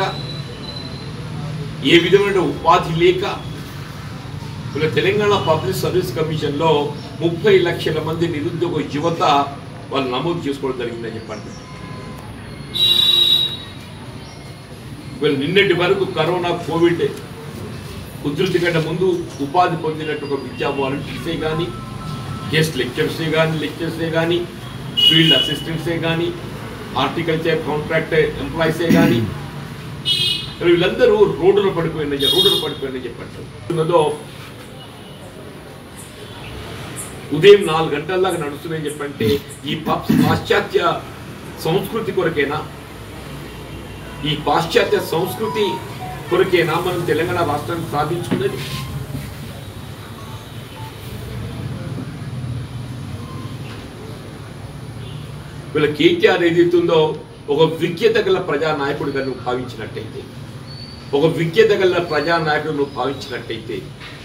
ఏ విధమైన ఉపాధి లేక ఇలా తెలంగాణ పబ్లిక్ సర్వీస్ కమిషన్లో ముప్పై లక్షల మంది నిరుద్యోగ యువత వాళ్ళు నమోదు చేసుకోవడం జరిగిందని చెప్పండి వీళ్ళు నిన్నటి వరకు కరోనా కోవిడ్ ఉధృతి కంటే ముందు ఉపాధి పొందినట్టు ఒక విద్యా వాలంటీర్సే కానీ గెస్ట్ లెక్చర్సే కానీ లెక్చర్సే కానీ ఫీల్డ్ అసిస్టెంట్సే కానీ హార్టికల్చర్ కాంట్రాక్ట్ ఎంప్లాయీసే కానీ వీళ్ళందరూ రోడ్డులో పడిపోయిన రోడ్డులో పడిపోయిన చెప్పండి ఉదయం నాలుగు గంటల దాకా నడుస్తున్నాయని చెప్పంటే ఈ పా- పాశ్చాత్య సంస్కృతి కొరకేనా ఈ పాశ్చాత్య సంస్కృతి కొరకేనా మనం తెలంగాణ రాష్ట్రాన్ని సాధించుకున్నది వీళ్ళ కేటీఆర్ ఏదైతుందో ఒక విజ్ఞత గల ప్రజా నాయకుడిగా నువ్వు భావించినట్టయితే ఒక విజ్ఞత గల ప్రజా నాయకుడు నువ్వు భావించినట్టయితే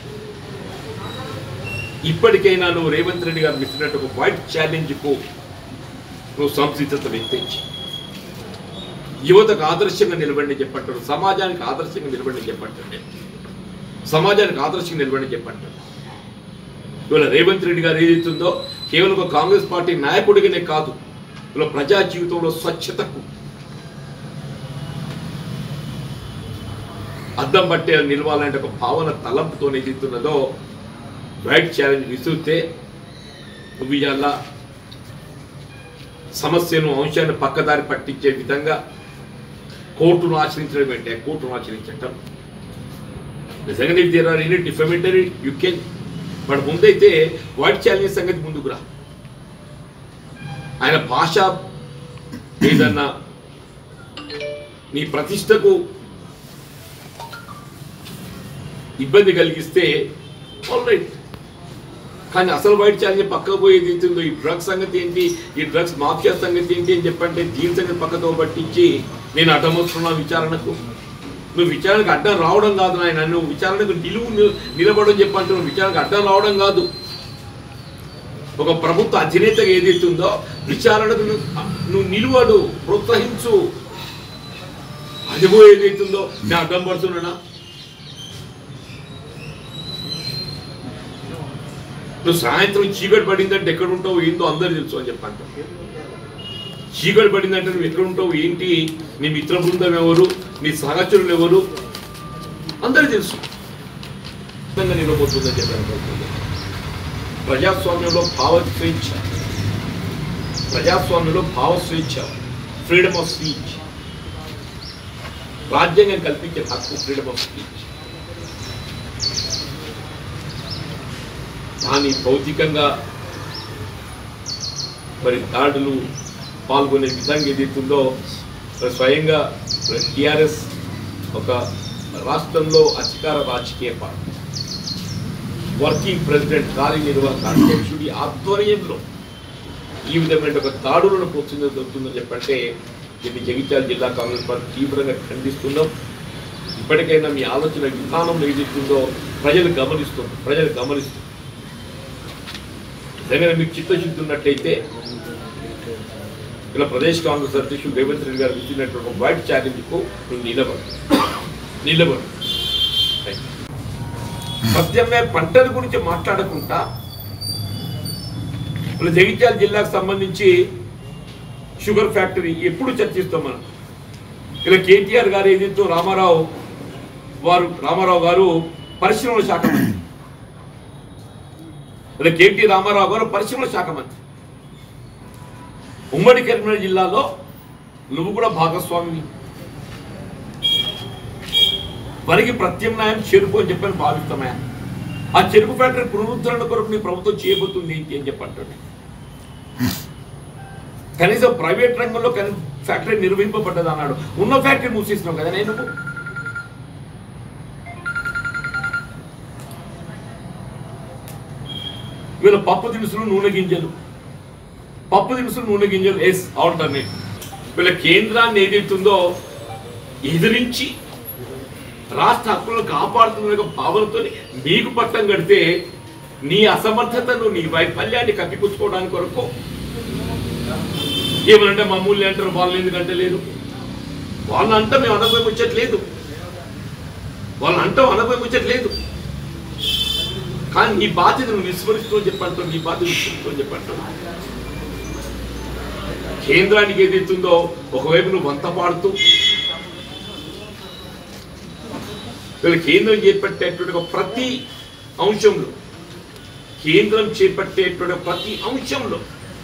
ఇప్పటికైనా నువ్వు రేవంత్ రెడ్డి గారు ఇచ్చినట్టు ఒక వైట్ ఛాలెంజ్కు నువ్వు సంసిద్ధత వ్యక్తించి యువతకు ఆదర్శంగా నిలబడి చెప్పంటారు సమాజానికి ఆదర్శంగా నిలబడి చెప్పండి సమాజానికి ఆదర్శంగా నిలబడి చెప్పంటారు ఇవాళ రేవంత్ రెడ్డి గారు ఏదైతుందో కేవలం ఒక కాంగ్రెస్ పార్టీ నాయకుడిగానే కాదు ఇవాళ ప్రజా జీవితంలో స్వచ్ఛతకు అద్దం పట్టే నిలవాలంటే ఒక భావన తలంపుతో ఏదైతున్నదో వైట్ ఛాలెంజ్ విసిరితే నువ్వు ఇవాళ సమస్యను అంశాన్ని పక్కదారి పట్టించే విధంగా కోర్టును ఆశ్రయించడం ఏంటి కోర్టును ఆశ్రయించటం నిజంగా if there are any defamatory you can but ముందైతే వైట్ ఛాలెంజ్ సంగతి ముందుకు రా ఆయన భాష ఏదన్నా నీ ప్రతిష్టకు ఇబ్బంది కలిగిస్తే రైట్ కానీ అసలు వైట్ ఛాలెంజ్ పక్కకు పోయేది ఏంటిందో ఈ డ్రగ్స్ సంగతి ఏంటి ఈ డ్రగ్స్ మాఫియా సంగతి ఏంటి అని చెప్పంటే దీని సంగతి పక్కతో పట్టించి నేను అడ్డమొస్తున్నా విచారణకు నువ్వు విచారణకు అడ్డం రావడం కాదు నాయన నువ్వు విచారణకు నిలువు ని- నిలబడని చెప్పంటే నువ్వు విచారణకు అడ్డం రావడం కాదు ఒక ప్రభుత్వ అధినేతగా ఏదైతే ఉందో విచారణకు నువ్వు నువ్వు నిలువడు ప్రోత్సహించు అదిగో ఏదైతుందో నేను అడ్డం పడుతున్నానా నువ్వు సాయంత్రం చీకటి పడిందంటే ఎక్కడ ఉంటావు ఏందో అందరు తెలుసు అని చెప్పంట చీకటి పడిందంటే నువ్వు ఎక్కడ ఉంటావు ఏంటి నీ మిత్ర బృందం ఎవరు నీ సహచరులు ఎవరు అందరూ తెలుసు విధంగా నిలబోతుందని చెప్పాను ప్రజాస్వామ్యంలో భావ స్వేచ్ఛ ప్రజాస్వామ్యంలో భావ స్వేచ్ఛ ఫ్రీడమ్ ఆఫ్ స్పీచ్ రాజ్యాంగం కల్పించే హక్కు ఫ్రీడమ్ ఆఫ్ స్పీచ్ దాని భౌతికంగా మరి దాడులు పాల్గొనే విధంగా ఏదైతుందో మరి స్వయంగా టిఆర్ఎస్ ఒక రాష్ట్రంలో అధికార రాజకీయ పార్టీ వర్కింగ్ ప్రెసిడెంట్ కార్యనిర్వాహక అధ్యక్షుడి ఆధ్వర్యంలో ఈ విధమైన ఒక దాడులను ప్రోత్సహించబడుతుందని చెప్పంటే దీన్ని జగిత్యాల జిల్లా కాంగ్రెస్ పార్టీ తీవ్రంగా ఖండిస్తున్నాం ఇప్పటికైనా మీ ఆలోచన విధానం ఏదైతుందో ప్రజలు గమనిస్తుంది ప్రజలు గమనిస్తుంది నిజంగా మీకు చిత్తశుద్ధి ఉన్నట్టయితే ఇలా ప్రదేశ్ కాంగ్రెస్ అధ్యక్షుడు రేవంత్ రెడ్డి గారు ఇచ్చినటువంటి ఒక వైట్ ఛాలెంజ్కు నువ్వు నిలబడు నిలబడు Thank you. సత్యమే పంటల గురించి మాట్లాడకుండా ఇలా జగిత్యాల జిల్లాకు సంబంధించి షుగర్ ఫ్యాక్టరీ ఎప్పుడు చర్చిస్తాం మనం ఇలా కేటీఆర్ గారు ఏదైతే రామారావు వారు రామారావు గారు పరిశ్రమల శాఖ మంత్రి ఇలా కేటీ రామారావు గారు పరిశ్రమల శాఖ మంత్రి ఉమ్మడి కరీంనగర్ జిల్లాలో నువ్వు కూడా భాగస్వామి వరికి ప్రత్యామ్నాయం చెరుకు అని చెప్పని భావిస్తామా ఆ చెరుకు ఫ్యాక్టరీ పునరుద్ధరణ కొరకు నీ ప్రభుత్వం చేయబోతుంది ఏంటి అని చెప్పంటాడు కనీసం ప్రైవేట్ రంగంలో కనీ ఫ్యాక్టరీ నిర్వహింపబడ్డది అన్నాడు ఉన్న ఫ్యాక్టరీ మూసేసినావు కదా నేను వీళ్ళ పప్పు దినుసులు నూనె గింజలు పప్పు దినుసులు నూనె గింజలు ఎస్ ఆల్టర్నేట్ వీళ్ళ కేంద్రాన్ని ఏదైతుందో ఎదిరించి రాష్ట్ర హక్కులను కాపాడుతున్న భావనతో మీకు పట్టం కడితే నీ అసమర్థతను నీ వైఫల్యాన్ని కప్పిపుచ్చుకోవడానికి కొరకు ఏమనంటే మామూలు అంటారు వాళ్ళు ఎందుకంటే లేదు వాళ్ళని అంతా మేము అనపోయి ముచ్చట్లేదు వాళ్ళని అంటాం అనపోయి ముచ్చట్లేదు కానీ నీ బాధ్యత నువ్వు విస్మరిస్తూ చెప్పంటావు నీ బాధ్యత విస్మరిస్తూ చెప్పంటావు కేంద్రానికి ఏదైతుందో ఒకవైపు నువ్వు వంత పాడుతూ వీళ్ళ కేంద్రం చేపట్టేటువంటి ఒక ప్రతి అంశంలో కేంద్రం చేపట్టేటువంటి ఒక ప్రతి అంశంలో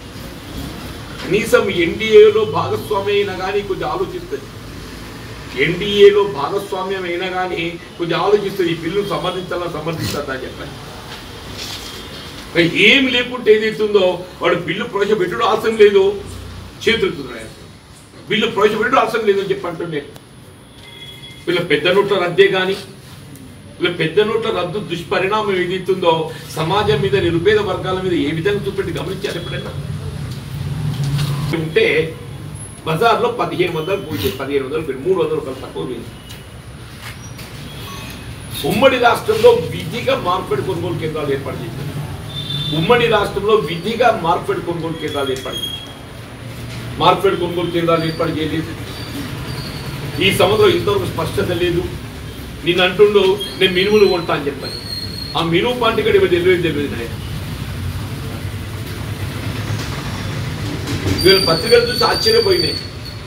కనీసం ఎన్డీఏలో భాగస్వామి అయినా కానీ కొంచెం ఆలోచిస్తుంది ఎన్డీఏలో భాగస్వామ్యం అయినా కానీ కొంచెం ఆలోచిస్తుంది ఈ బిల్లు సమర్థించాలా సమర్థించాలా అని చెప్పాలి మరి ఏం లేకుంటే ఏదైతుందో వాడు బిల్లు ప్రవేశపెట్టడం అవసరం లేదు చేతులుతున్నాడు బిల్లు ప్రవేశపెట్టడం అవసరం లేదు అని చెప్పి అంటుండే వీళ్ళ పెద్ద నోట్ల రద్దే కానీ వీళ్ళ పెద్ద నోట్ల రద్దు దుష్పరిణామం ఏదైతుందో సమాజం మీద నిరుపేద వర్గాల మీద ఏ విధంగా చూపెట్టి గమనించారు ఎప్పుడైనా ఉంటే బజార్లో పదిహేను వందలు పోయి పదిహేను వందలు పోయి మూడు వందలు రూపాయలు తక్కువ పోయింది ఉమ్మడి రాష్ట్రంలో విధిగా మార్కెట్ కొనుగోలు కేంద్రాలు ఏర్పాటు చేశారు ఉమ్మడి రాష్ట్రంలో విధిగా మార్కెట్ కొనుగోలు కేంద్రాలు ఏర్పాటు చేశారు మార్కెట్ కొనుగోలు కేంద్రాలు ఏర్పాటు చేయలేదు ఈ సంవత్సరం ఇంతవరకు స్పష్టత లేదు నేను అంటుండు నేను మినుములు కొంటా అని చెప్పాను ఆ మినుము పంట ఇక్కడ ఇవి తెలియదు తెలియదు నాయన వీళ్ళు పత్రికలు చూసి ఆశ్చర్యపోయినాయి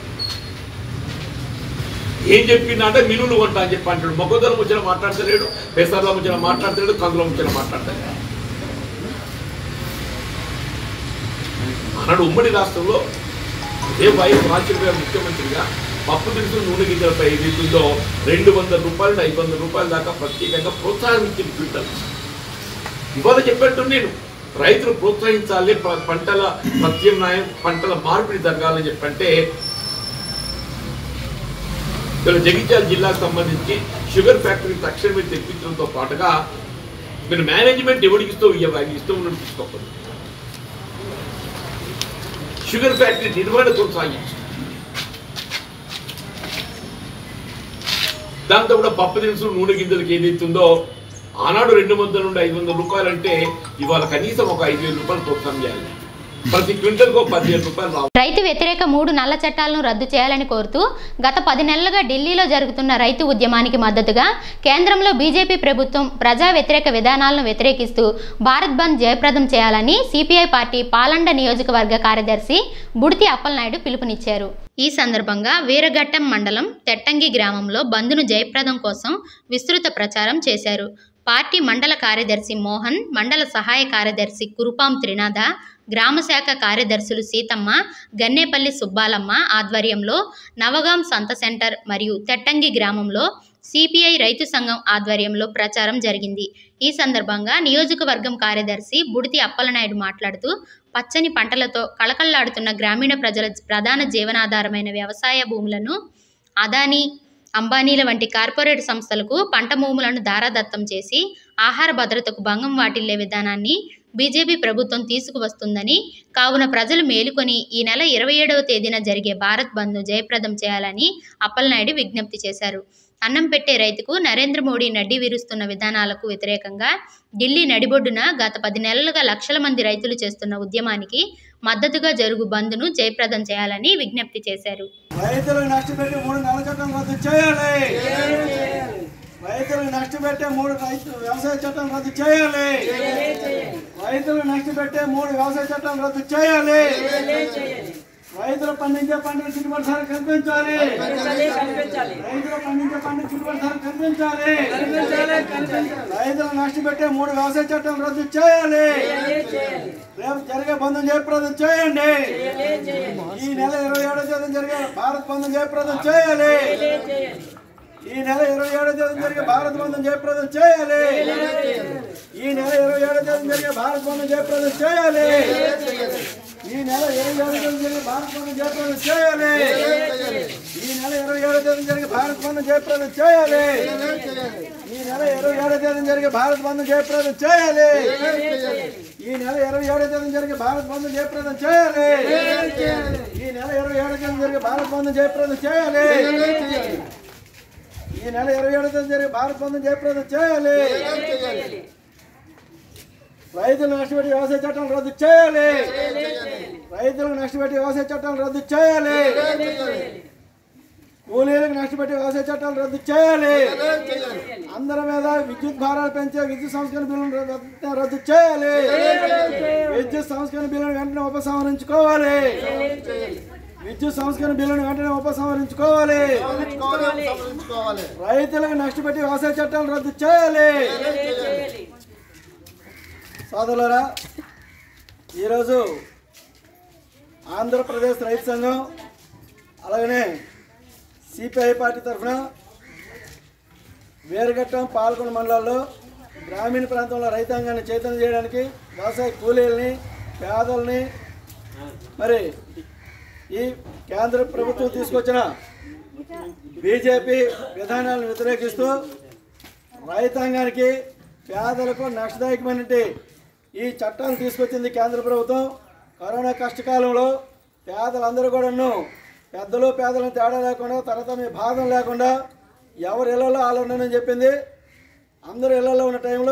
ఏం చెప్పిందంటే మినుములు కొంటా అని చెప్పి అంటాడు మొక్కదొర ముచ్చట మాట్లాడతలేడు పెసర్ల ముచ్చట మాట్లాడతలేడు కందుల ముచ్చట మాట్లాడతలేడు అన్నాడు ఉమ్మడి రాష్ట్రంలో ఏ వైఎస్ రాజశేఖర గారు ముఖ్యమంత్రిగా పప్పు దినుసులు నూనె గింజలపై ఏదైతుందో రెండు వందల రూపాయలు ఐదు వందల రూపాయల దాకా ప్రత్యేకంగా ప్రోత్సాహించిన క్వింటల్ ఇవాళ చెప్పట్టు నేను రైతులు ప్రోత్సహించాలి ప- పంటల ప్రత్యామ్నాయం పంటల మార్పిడి జరగాలని చెప్పంటే ఇక్కడ జగిత్యాల జిల్లాకు సంబంధించి షుగర్ ఫ్యాక్టరీ తక్షణమే తెప్పించడంతో పాటుగా మీరు మేనేజ్మెంట్ ఎవరికి ఇస్తూ ఇవ్వాలి ఇష్టం ఉన్నట్టు తీసుకోకూడదు షుగర్ ఫ్యాక్టరీ నిర్వహణ కొనసాగించు దాంతో కూడా పప్పు దినుసులు నూనె గింజలకి ఏదైతుందో ఆనాడు రెండు వందల నుండి ఐదు వందల రూపాయలు అంటే ఇవాళ కనీసం ఒక ఐదు వేల రూపాయలు ప్రోత్సాహం చేయాలి ప్రతి క్వింటల్కి ఒక పదివేల రూపాయలు రావాలి రైతు వ్యతిరేక మూడు నల్ల చట్టాలను రద్దు చేయాలని కోరుతూ గత పది నెలలుగా ఢిల్లీలో జరుగుతున్న రైతు ఉద్యమానికి మద్దతుగా కేంద్రంలో బీజేపీ ప్రభుత్వం ప్రజా వ్యతిరేక విధానాలను వ్యతిరేకిస్తూ భారత్ బంద్ జయప్రదం చేయాలని సిపిఐ పార్టీ పాలండ నియోజకవర్గ కార్యదర్శి బుడితి అప్పలనాయుడు పిలుపునిచ్చారు ఈ సందర్భంగా వీరఘట్టం మండలం తెట్టంగి గ్రామంలో బంద్ను జయప్రదం కోసం విస్తృత ప్రచారం చేశారు పార్టీ మండల కార్యదర్శి మోహన్ మండల సహాయ కార్యదర్శి కురుపాం త్రినాథ గ్రామ శాఖ కార్యదర్శులు సీతమ్మ గన్నేపల్లి సుబ్బాలమ్మ ఆధ్వర్యంలో నవగాం సంత సెంటర్ మరియు తెట్టంగి గ్రామంలో సిపిఐ రైతు సంఘం ఆధ్వర్యంలో ప్రచారం జరిగింది ఈ సందర్భంగా నియోజకవర్గం కార్యదర్శి బుడితి అప్పలనాయుడు మాట్లాడుతూ పచ్చని పంటలతో కళకళలాడుతున్న గ్రామీణ ప్రజల ప్రధాన జీవనాధారమైన వ్యవసాయ భూములను అదానీ అంబానీల వంటి కార్పొరేట్ సంస్థలకు పంట భూములను దారాదత్తం చేసి ఆహార భద్రతకు భంగం వాటిల్లే విధానాన్ని బీజేపీ ప్రభుత్వం తీసుకువస్తుందని కావున ప్రజలు మేలుకొని ఈ నెల ఇరవై ఏడవ తేదీన జరిగే భారత్ బంద్ను జయప్రదం చేయాలని అప్పలనాయుడు విజ్ఞప్తి చేశారు అన్నం పెట్టే రైతుకు నరేంద్ర మోడీ నడ్డి విరుస్తున్న విధానాలకు వ్యతిరేకంగా ఢిల్లీ నడిబొడ్డున గత పది నెలలుగా లక్షల మంది రైతులు చేస్తున్న ఉద్యమానికి మద్దతుగా జరుగు బంద్ను జయప్రదం చేయాలని విజ్ఞప్తి చేశారు రైతులకు నష్టపెట్టి మూడు నెలల చట్టం రద్దు చేయాలి రైతులకు నష్టపెట్టే మూడు రైతు వ్యవసాయ చట్టం రద్దు చేయాలి రైతులకు నష్టపెట్టే మూడు వ్యవసాయ చట్టం రద్దు చేయాలి రైతులు పండించే పంటలు గిట్టుబాటు ధర కల్పించాలి రైతులు పండించే పంట గిట్టుబాటు ధర కల్పించాలి రైతులు నష్టపెట్టే మూడు వ్యవసాయ చట్టం రద్దు చేయాలి రేపు జరిగే బంధం జయప్రదం చేయండి ఈ నెల ఇరవై ఏడో తేదీ జరిగే భారత్ బంధం జయప్రదం చేయాలి ఈ నెల ఇరవై ఏడో తేదీ జరిగే భారత్ బంధం జయప్రదం చేయాలి ఈ నెల ఇరవై ఏడో తేదీ జరిగే భారత్ బంధం జయప్రదం చేయాలి ఈ నెల ఇరవై ఏడో తేదీ జరిగే భారత్ బంధం జయప్రదం చేయాలి ఈ నెల ఇరవై ఏడో తేదీ జరిగే భారత్ బంధం జయప్రదం చేయాలి ఈ నెల ఇరవై ఏడో తేదీ జరిగే భారత్ బంధం జయప్రదం చేయాలి ఈ నెల ఇరవై ఏడో తేదీ జరిగే భారత్ బంధం జయప్రదం చేయాలి ఈ నెల ఇరవై ఏడో తేదీ జరిగే భారత్ బంధం జయప్రదం చేయాలి ఈ నెల ఇరవై ఏడో తేదీ జరిగే భారత్ బంధం జయప్రదం చేయాలి రైతులు నష్టపెట్టి వ్యవసాయ చట్టాలు రద్దు చేయాలి రైతులకు నష్టపెట్టి వ్యవసాయ చట్టాలు రద్దు చేయాలి కూలీలకు నష్టపెట్టి వ్యవసాయ చట్టాలు రద్దు చేయాలి అందరి మీద విద్యుత్ భారాలు పెంచే విద్యుత్ సంస్కరణ బిల్లును రద్దు- రద్దు చేయాలి విద్యుత్ సంస్కరణ బిల్లును వెంటనే ఉపసంహరించుకోవాలి విద్యుత్ సంస్కరణ బిల్లును వెంటనే ఉపసంహరించుకోవాలి రైతులకు నష్టపెట్టి వ్యవసాయ చట్టాలు రద్దు చేయాలి సోదరులారా ఈరోజు ఆంధ్రప్రదేశ్ రైతు సంఘం అలాగనే సిపిఐ పార్టీ తరఫున వేరుగట్టం పాల్గొన్న మండలాల్లో గ్రామీణ ప్రాంతంలో రైతాంగాన్ని చైతన్యం చేయడానికి వ్యవసాయ కూలీలని పేదల్ని మరి ఈ కేంద్ర ప్రభుత్వం తీసుకొచ్చిన బీజేపీ విధానాలను వ్యతిరేకిస్తూ రైతాంగానికి పేదలకు నష్టదాయకమైనటువంటి ఈ చట్టాలు తీసుకొచ్చింది కేంద్ర ప్రభుత్వం కరోనా కష్టకాలంలో పేదలందరూ కూడాను పెద్దలు పేదలను తేడా లేకుండా తరతమ బాధం లేకుండా ఎవరి ఇళ్లలో వాళ్ళు ఉన్నానని చెప్పింది అందరూ ఇళ్లలో ఉన్న టైంలో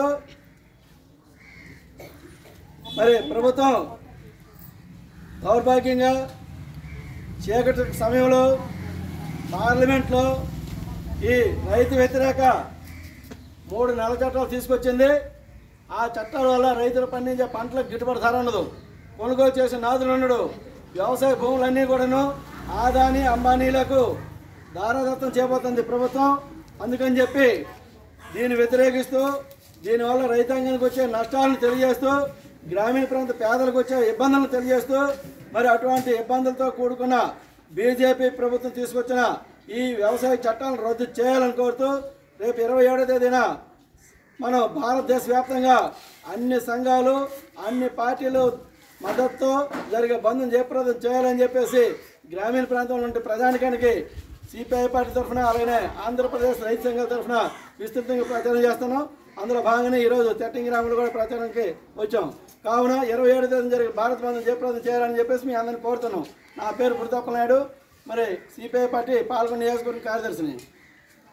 మరి ప్రభుత్వం దౌర్భాగ్యంగా చీకటి సమయంలో పార్లమెంట్లో ఈ రైతు వ్యతిరేక మూడు నెల చట్టాలు తీసుకొచ్చింది ఆ చట్టాల వల్ల రైతులు పండించే పంటలకు గిట్టుబాటు ధర ఉండదు కొనుగోలు చేసే నాదులు ఉండడు వ్యవసాయ భూములన్నీ కూడాను ఆదాని అంబానీలకు దారాదత్తం చేయబోతుంది ప్రభుత్వం అందుకని చెప్పి దీన్ని వ్యతిరేకిస్తూ దీనివల్ల రైతాంగానికి వచ్చే నష్టాలను తెలియజేస్తూ గ్రామీణ ప్రాంత పేదలకు వచ్చే ఇబ్బందులను తెలియజేస్తూ మరి అటువంటి ఇబ్బందులతో కూడుకున్న బీజేపీ ప్రభుత్వం తీసుకొచ్చిన ఈ వ్యవసాయ చట్టాలను రద్దు చేయాలని కోరుతూ రేపు ఇరవై ఏడో తేదీన మనం భారతదేశ వ్యాప్తంగా అన్ని సంఘాలు అన్ని పార్టీలు మద్దతుతో జరిగే బంధం జయప్రదం చేయాలని చెప్పేసి గ్రామీణ ప్రాంతంలో ఉండే ప్రజానికానికి సిపిఐ పార్టీ తరఫున అలాగే ఆంధ్రప్రదేశ్ రైతు సంఘాల తరఫున విస్తృతంగా ప్రచారం చేస్తున్నాం అందులో భాగంగానే ఈరోజు తెట్టింగి గ్రామంలో కూడా ప్రచారానికి వచ్చాం కావున ఇరవై ఏడు తేదీ జరిగే భారత బంధం జయప్రదం చేయాలని చెప్పేసి మీ అందరిని కోరుతున్నాం నా పేరు పురితప్ప నాయుడు మరి సిపిఐ పార్టీ పాల్గొన్న నియోజకవర్గ కార్యదర్శిని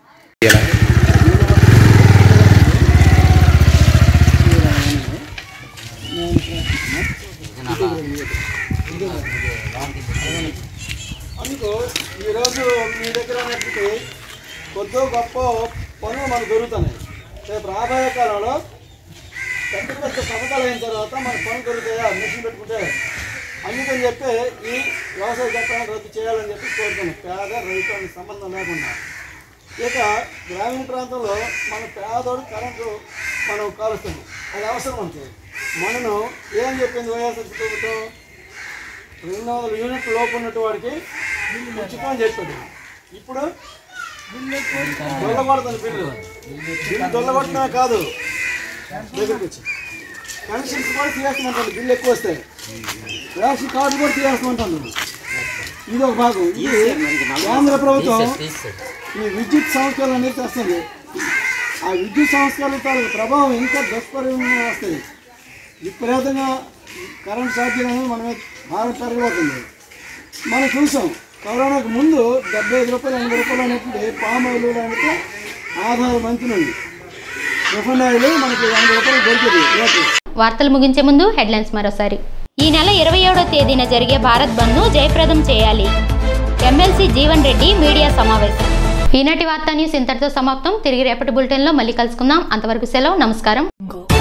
అందుకు ఈరోజు మీ దగ్గర ఉన్నటువంటి కొద్దో గొప్ప పనులు మనకు దొరుకుతున్నాయి రేపు రాబోయే కాలంలో పెద్ద పెద్ద పథకాలు అయిన తర్వాత మనకు పనులు దొరుకుతాయా మిషన్ పెట్టుకుంటే అందుకని చెప్పి ఈ వ్యవసాయ చట్టాన్ని రద్దు చేయాలని చెప్పి కోరుతున్నాం పేద రైతు అనే సంబంధం లేకుండా ఇక గ్రామీణ ప్రాంతంలో మన పేదోడు కరెంటు మనం కాలుస్తున్నాం అది అవసరం మనకి మనను ఏం చెప్పింది వైఎస్ఆర్ ప్రభుత్వం రెండు వందల యూనిట్ లోపు ఉన్నట్టు వాడికి ఉచితం అని చెప్పాడు ఇప్పుడు దొల్లగొడుతుంది బిల్లు బిల్లు దొల్లగొట్టడమే కాదు దగ్గరికి వచ్చి కనెక్షన్స్ కూడా తీయేస్తామంటాడు బిల్లు ఎక్కువ వస్తే రేషన్ కార్డు కూడా తీయేస్తామంటాడు ఇది ఒక భాగం ఇది కేంద్ర ప్రభుత్వం ఈ విద్యుత్ సంస్కరణ అనేది తెస్తుంది ఆ విద్యుత్ సంస్కరణ తాలూకు ప్రభావం ఇంకా దుష్పరిణామం వస్తాయి విపరీతంగా కరెంట్ ఛార్జీలు అనేది మన మీద భారం పెరిగిపోతుంది మనం చూసాం కరోనాకు ముందు డెబ్బై ఐదు రూపాయలు ఎనభై రూపాయలు అనేటువంటి పామ్ ఆయిల్ అనేది ఆధార మంత్రులు రిఫండ్ ఆయిల్ మనకి ఎనభై రూపాయలు దొరికేది రేటు వార్తలు ముగించే ముందు హెడ్లైన్స్ మరోసారి ఈ నెల ఇరవై ఏడో తేదీన జరిగే భారత్ బంద్ను జయప్రదం చేయాలి ఎమ్మెల్సీ జీవన్ రెడ్డి మీడియా సమావేశం ఈనాటి వార్తా న్యూస్ ఇంతటితో సమాప్తం తిరిగి రేపటి బులెటిన్లో మళ్ళీ కలుసుకుందాం అంతవరకు సెలవు నమస్కారం